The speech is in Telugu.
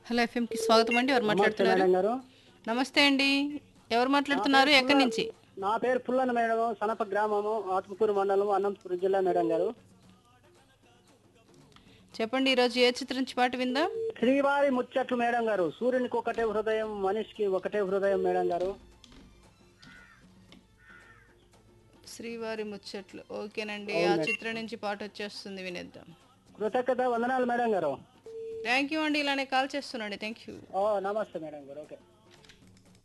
హలో ఎఫ్ఎంకి స్వాగతం అండి ఎవరు మాట్లాడుతున్నారు మేడం గారు నమస్తే అండి ఎవరు మాట్లాడుతున్నారు ఎక్కడి నుంచి నా పేరు పుల్లన్న మేడం సనప గ్రామము ఆత్మకూరు మండలం అనంతపురం జిల్లా మేడం గారు చెప్పండి ఈరోజు ఏ చిత్రం నుంచి పాట విందాం శ్రీవారి ముచ్చట్లు మేడం గారు సూర్యునికి ఒకటే హృదయం మనిషికి ఒకటే హృదయం మేడం గారు శ్రీవారి ముచ్చట్లు ఓకేనండి ఆ చిత్రం నుంచి పాట వచ్చేస్తుంది వినేద్దాం కృతజ్ఞత వందనాలు మేడం గారు థ్యాంక్ యూ అండి ఇలానే కాల్ చేస్తున్నాండి థ్యాంక్ యూ ఓ నమస్తే మేడం గారు ఓకే